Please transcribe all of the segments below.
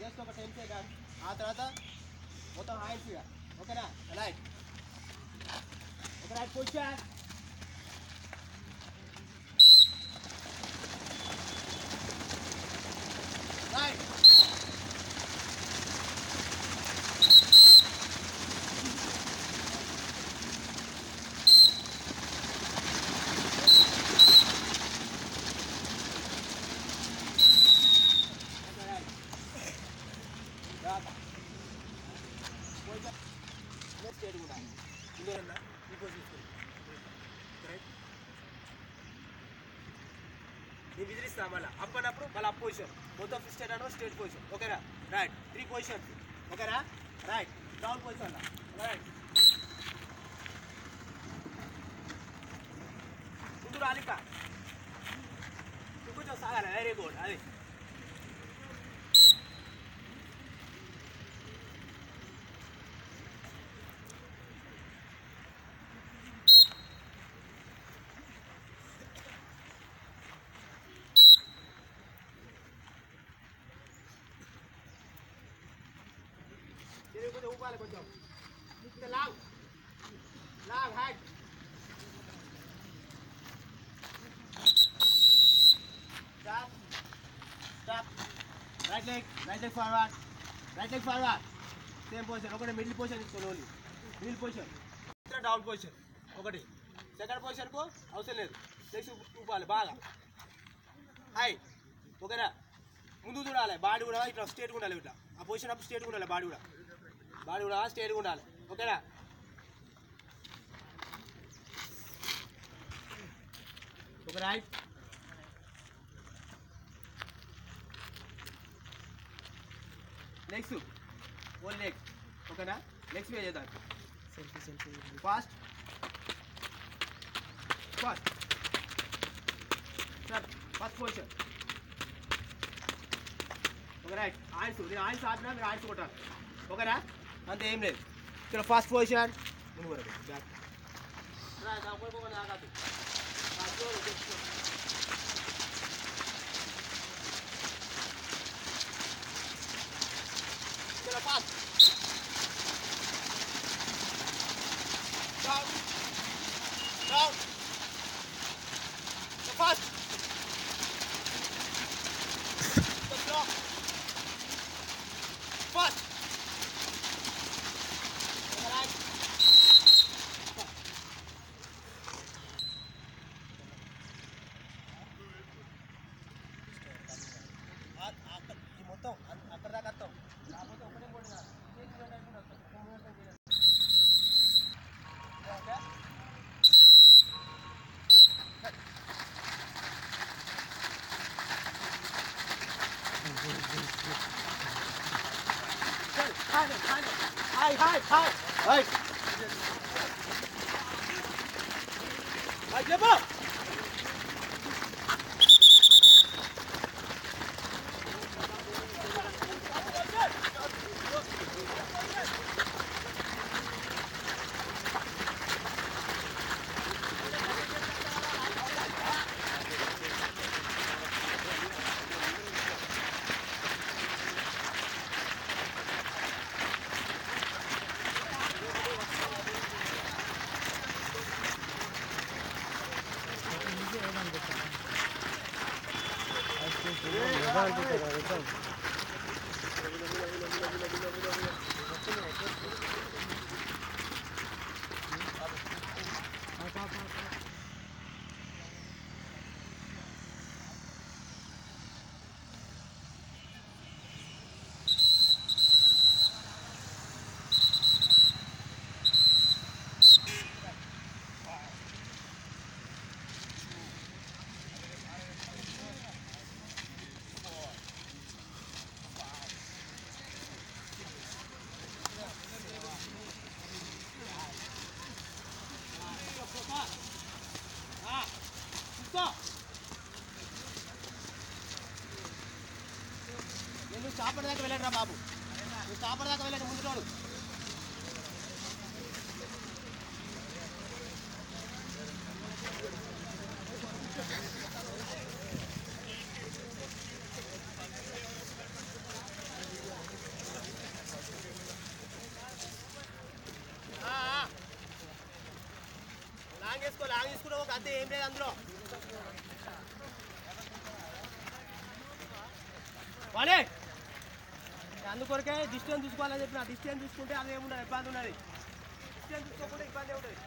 Just ఒక ten second ఆ తర్వాత మొత్తం హ్యాండ్స్ ఇక ఓకేనా రైట్ ఒక right position right okay right right position next state కూడా ఇందులో ఈ పొజిషన్ రైట్ నేను విదిలిస్తా మళ్ళీ అప్ అన్నప్పుడు మళ్ళీ అప్ పొజిషన్ మొత్తం స్టేట్ అనో స్టేట్ పొజిషన్ ఓకేనా రైట్ త్రీ పొజిషన్స్ ఓకేనా రైట్ డౌన్ పొజిషన్ రైట్ ముందు రాలిక కొంచెం సాగాలి వెరీ గుడ్ అది చెరువు కొంచెం ఊపాలి కొంచెం ఇంకా లాగ్ లాగ్ హ్యాడ్ stop stop right leg right leg forward right leg forward same position ఒకటి మిడిల్ పొజిషన్ తీసుకోండి only middle position down position ఒకటి సెకండ్ పొజిషన్కు అవసరం లేదు నెక్స్ట్ ఊపాలి బాగా హాయ్ ఓకేనా ముందు చూడాలి బాడీ కూడా ఇట్లా స్ట్రేట్ ఉండాలి ఇట్లా ఆ పొజిషన్ అప్పుడు స్ట్రేట్ ఉండాలి బాడీ కూడా బాడీ కూడా స్ట్రేట్ ఉండాలి ఓకేనా ఒక రైట్ నెక్స్ట్ ఓన్ లెగ్ ఓకేనా నెక్స్ట్ వే చేద్దాం selfie selfie fast fast sir first position ఒక రైట్ ఆయిల్స్ నేను ఆయిల్స్ ఆపినా మీరు ఆయిల్స్ కొట్టాలి ఓకేనా అంతే ఏం లేదు ఇక్కడ ఫస్ట్ పొజిషన్ ముందు వరకు బ్యాక్ ఇక్కడ fast down, down, the first, the block, first, the right, మొత్తం అక్కడ దాకా వస్తాం కాకపోతే ఒకటే కూడా కాదు చేసి వెళ్ళడానికి కూడా వస్తాం ఒక మూమెంట్ చేయాలి okay Good. Hide it, hide it. Hide, hide, hide. Hide. Hide, flip up. నేను చాపడ దాకా వెళ్ళండి రా బాబు నువ్వు చాపడ దాకా వెళ్ళండి ముందు రోడ్డు అంతే ఏం లేదు అందులో వాడే అందుకొరకే డిస్టెన్స్ చూసుకోవాలని చెప్పిన డిస్టెన్స్ చూసుకుంటే అది ఏముండదు ఇబ్బంది ఉన్నది డిస్టెన్స్ చూసుకోకుండా ఇబ్బంది ఉంటుంది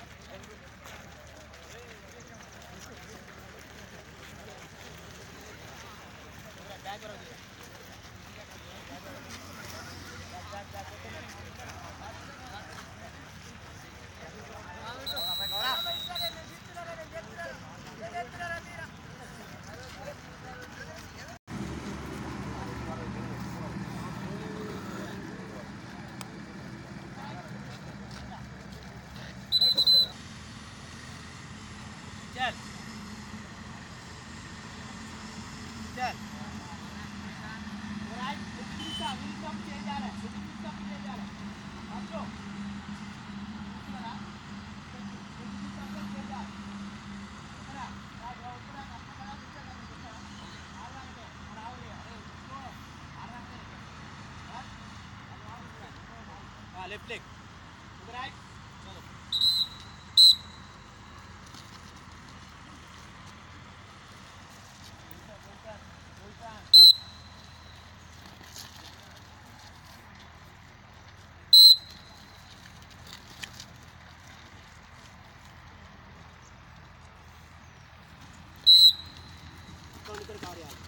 चल चल राइट विलीसा विलीसा पे चेंज आ रहा है विलीसा पे चेंज आ रहा है अब लो विलीसा पे चेंज आ रहा है ऊपर आ राइट ऊपर आ ऊपर आ नीचे आ नीचे आ आ रहा है और आओ ये अरे उसको आ रहा है हां लेफ्ट लेग उधर राइट चलो कौन कर खा रहे हैं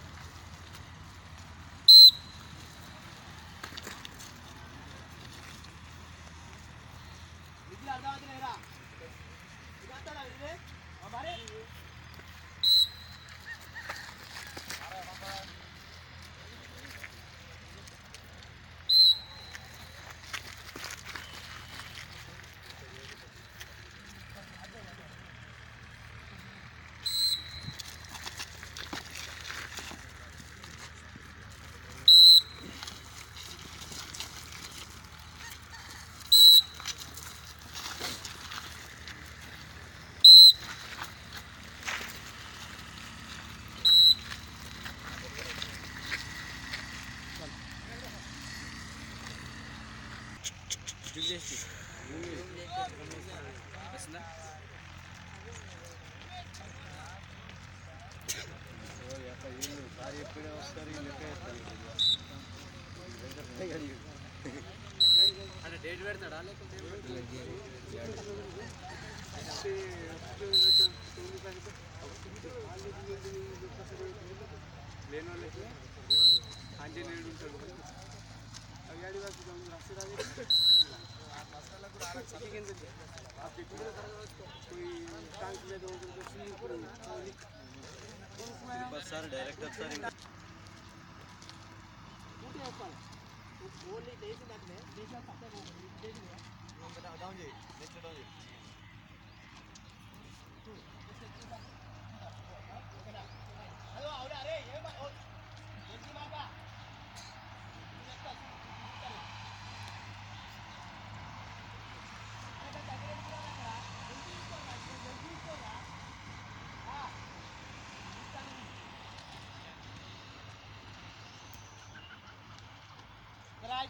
ఇది అర్థమవుతుంది లేరా ఇది అంటారా ఇది మరి అంటే డేట్ పెడతాడా లేకపోతే లేని వాళ్ళకి ఆంజనేయుడు ఉంటాడు అవి అడిగి ఆ పెట్టి పోయి ట్యాంక్ మీద ఇప్పుడు సార్ డైరెక్టర్ సార్ ఇంకా ఊటీ చెప్పాలి ఓన్లీ దేశం దాంట్లో దేశం పక్కన దేశం డౌన్ చేయి నెక్స్ట్ డౌన్ చేయి అదో అవునా అరే ఏం ఏంటి మాట Right.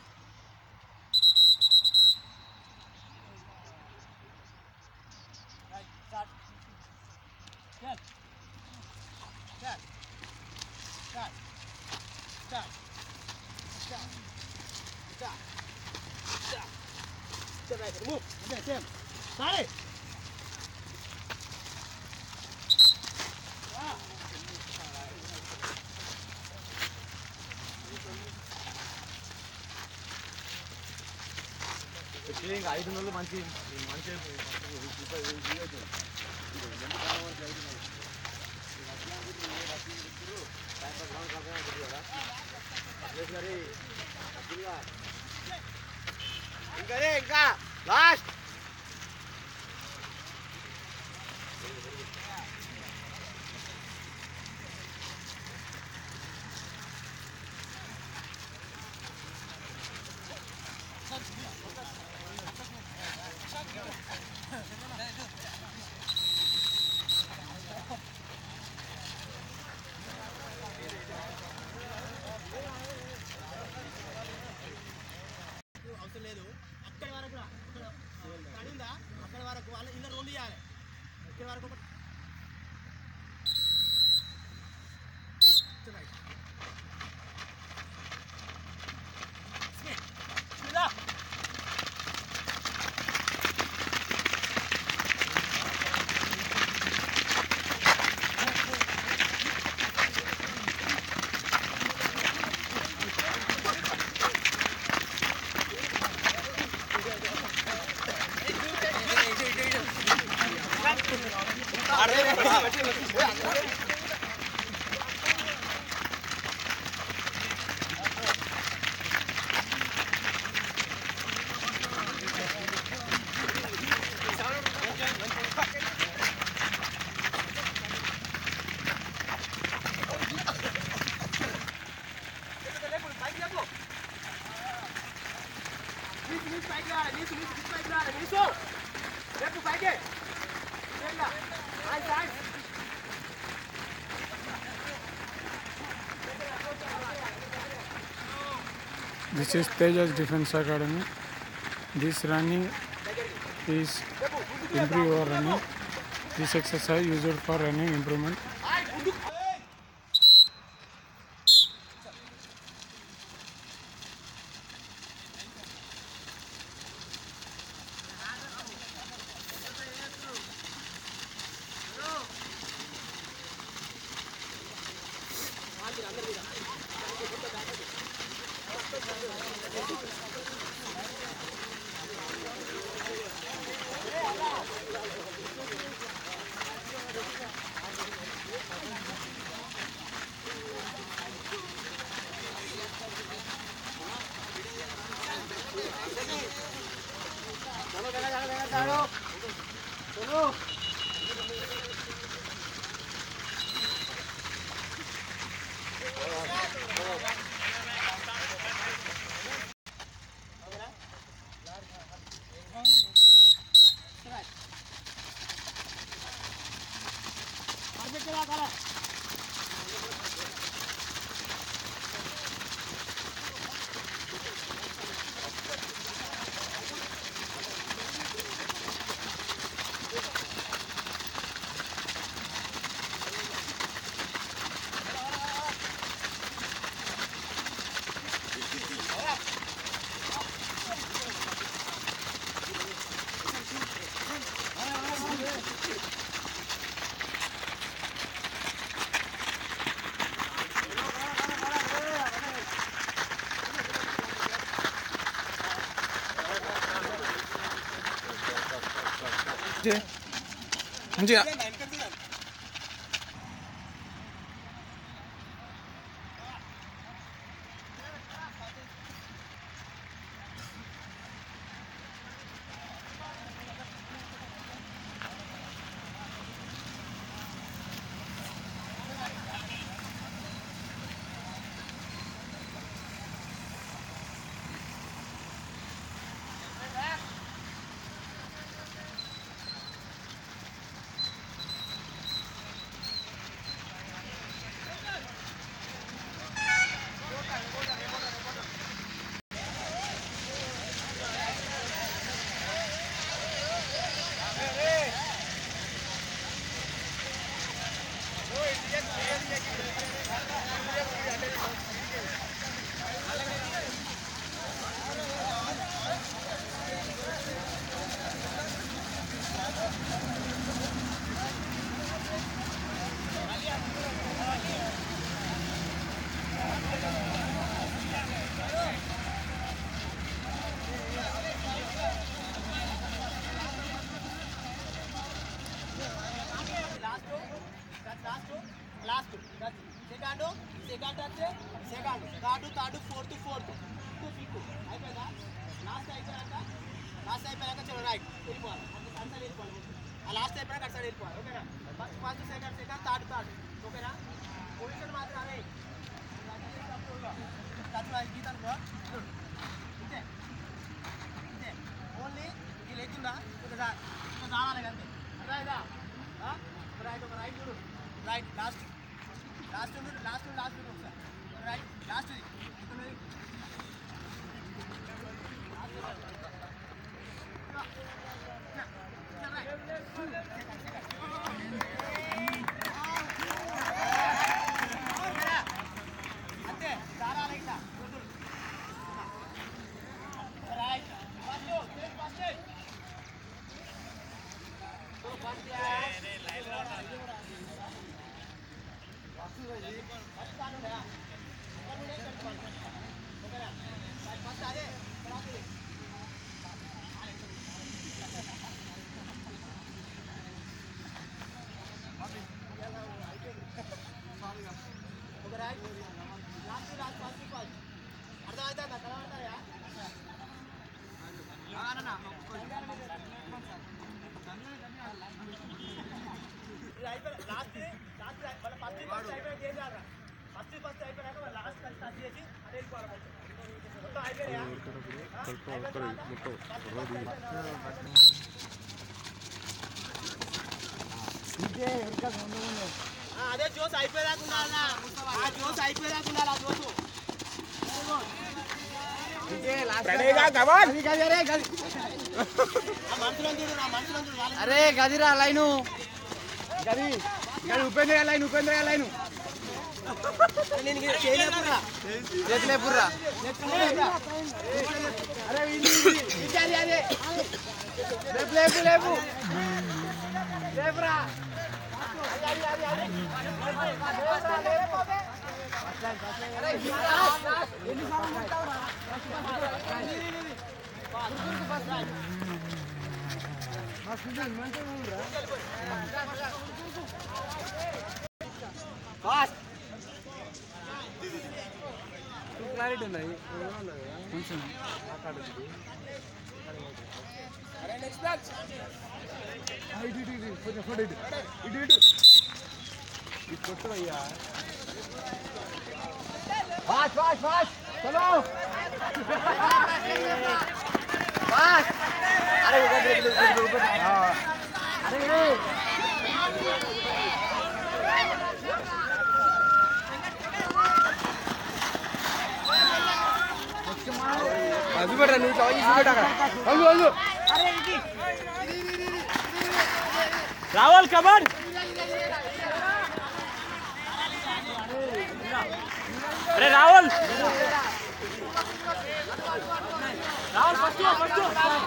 Right, start. Start. Start. Start. Start. Start. Start. Start. Step right, move. Okay, same. Start it. Ah. Actually ఇంకా ఐదు నెలలు మంచి మంచి ఇంకా రే ఇంకా లాస్ట్ అవసరం లేదు అక్కడి వరకు రా. అక్కడ పడిందా అక్కడి వరకు వాళ్ళ ఇలా రెండు చేయాలి ఇక్కడి వరకు ఒక నీసు నీసు పైకి రావాలి నీసు నీసు నీసు పైకి రావాలి నీసు రేపు పైకి చేయండి ఆయ్ ఆయ్ This is Tejas Defense Academy. This running is improve your running. This exercise used for running improvement. ఆయ్ ముందుకు चलो चलो चलो चलो चलो మంచిగా last last last second second వచ్చే second third third fourth fourth fifth fifth అయిపోయిందా లాస్ట్ అయిపోయాక లాస్ట్ అయిపోయాక చలో రైట్ వెళ్ళిపోవాలి అటు సైడ్ వెళ్ళిపోవాలి ఆ లాస్ట్ అయిపోయాక అటు సైడ్ వెళ్ళిపోవాలి ఓకేనా first first second second third third ఓకేనా పొజిషన్ మాత్రం అదే టచ్ గీత అనుకో చూడు. ఇంతే ఇంతే ఓన్లీ ఈ లెగ్ ఉందా కొంచెం కొంచెం రావాలి అంతే అర్థమైందా ఆ? ఒక రైట్ ఒక రైట్ చూడు రైట్ లాస్ట్ లాస్ట్ ఉండు లాస్ట్ ఉండు లాస్ట్ ఉండు ఒకసారి ఒక రైట్ లాస్ట్ ఇది ఇక్కడ ఉంది. లాస్ట్ ఉంది. ఇలా. ఇలా రైట్. ఓకేనా? అంతే దారాలు ఇట్లా వదులు. ఇది అయిపోయిన లాస్ట్ లాస్ట్ మళ్ళీ ఫస్ట్ ఫస్ట్ అయిపోయినాక ఏం చేయాలి ఫస్ట్ ఫస్ట్ అయిపోయినాక మళ్ళీ లాస్ట్ కలిసి టచ్ చేసి అటు వెళ్ళిపోవాలి మొత్తం. మొత్తం అయిపోయినాయా ఆ? అయిపోయిన తర్వాత first first అయిపోయినాక ఆ, అదే జోస్ అయిపోయేదాకా ఉండాలన్నా ఆ జోస్ అయిపోయేదాకా ఉండాలి ఆ జోసు ఆ మనుషులను చూడు నా మనుషులను చూడు వాళ్ళ- అరే గదిరా లైను గది గది ఉపేంద్ర లైన్ ఉపేంద్ర లైన్ నేను ఇది చేయలేకున్నా. చేతులే పుర్రా అరే ఇది ఇది అది అదే లేపు లేపు లేపు లేపురా అది, అది, అది, అది. లేపురా, లేపు. అరే, ఇది లాస్ట్, లాస్ట్. ఎన్నిసార్లు కొట్టావురా? మస్తు ఉంది, మంచిగా ఉందిరా. ఫాస్ట్ క్లారిటీ ఉన్నాయి కొంచెం ఇటు ఇటు ఇటు కొంచెం ఫోటో ఇటు ఇటు ఇటు ఇటు కొట్టు అయ్యా ఫాస్ట్ ఫాస్ట్ ఫాస్ట్ చలో ఫాస్ట్ అరే ఇవ్వండి, ఇవ్వండి, ఇవ్వండి, ఇవ్వండి. ఆ. అరే అది పెట్టరా నువ్వు చావు చేసి పెట్టాక అల్లు అల్లు రావాలి కమాన్ అరే రాహుల్ రాహుల్ ఫస్ట్ ఫస్ట్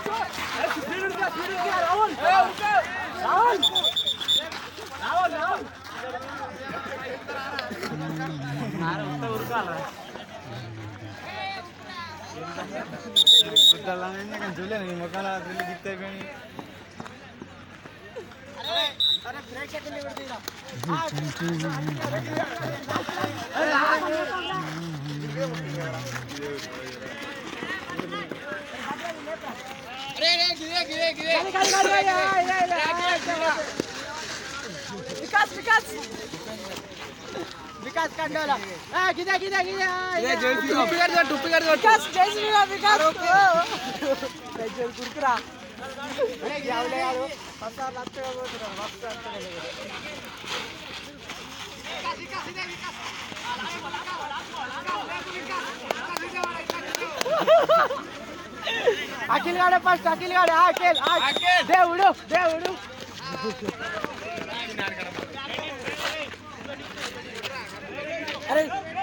రాహుల్ రాహుల్ రాహుల్ రాహుల్ చూడలే నీ ముఖాల గిఫ్ట్ అయిపోయింది వికాస్ వికాస్ వికాస్ కండోల గిదా గిదా గిదా టుప్పి గారు టుప్పి గారు వికాస్ జై శ్రీరామ్ వికాస్ కురుకురా అఖిల్ గాడే ఫస్ట్ అఖిల్ గాడే అఖిల్ దేవుడు దేవుడు అరే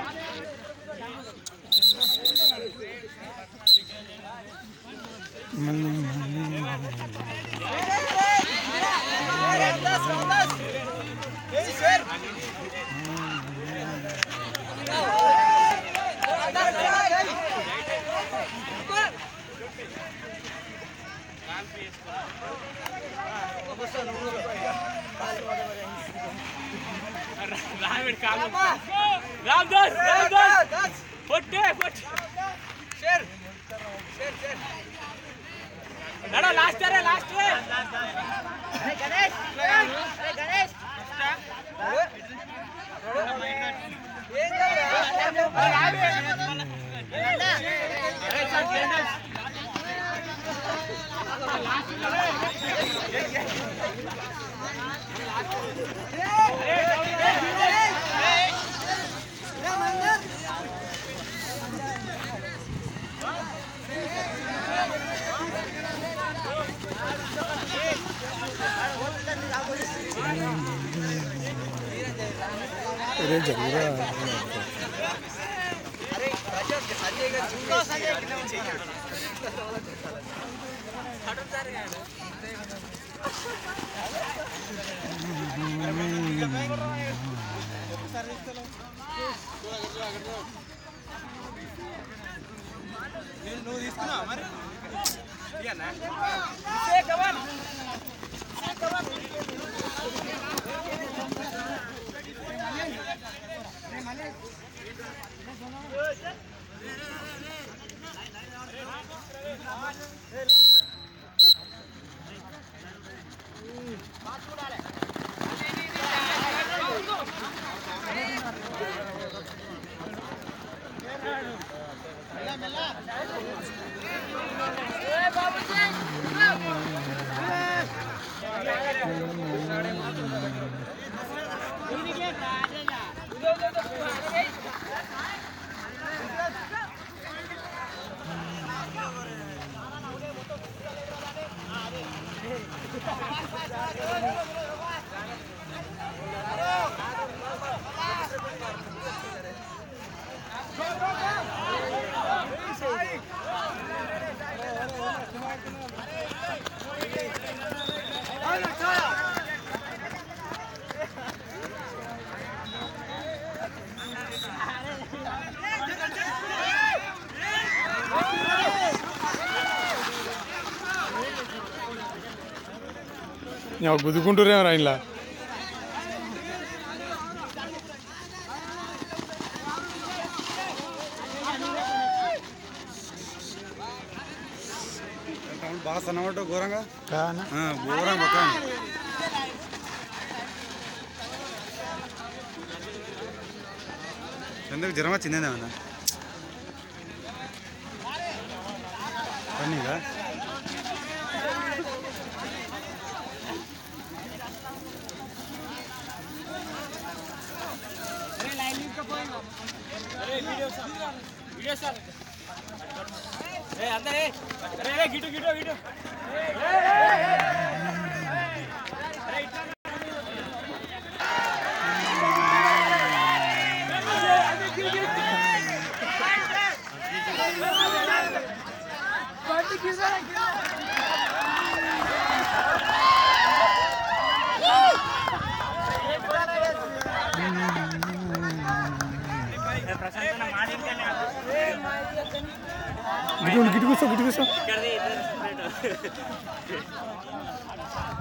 రామ్ దోస్ రామ్ దోస్ పొట్టే పొట్టే నడ లాస్ట్ రే లాస్ట్ రే అరే జరుగురా నువ్వు తీసుకున్నావా మరి ఇయ్యన్నా గుద్దుకుంటురేమో రా ఇలా బాగా సన్నబడ్డావు ఘోరంగా కానా ఆ, ఘోరం మొత్తం ఎందుకు జ్వరం వచ్చిందేమన్నా పన్నీగా వీడియో సార్ ఏ అందరే అరే అరే గిటు గిటు గిటు గిటు గిటు కూర్చో గిటు కూర్చో ఇక్కడ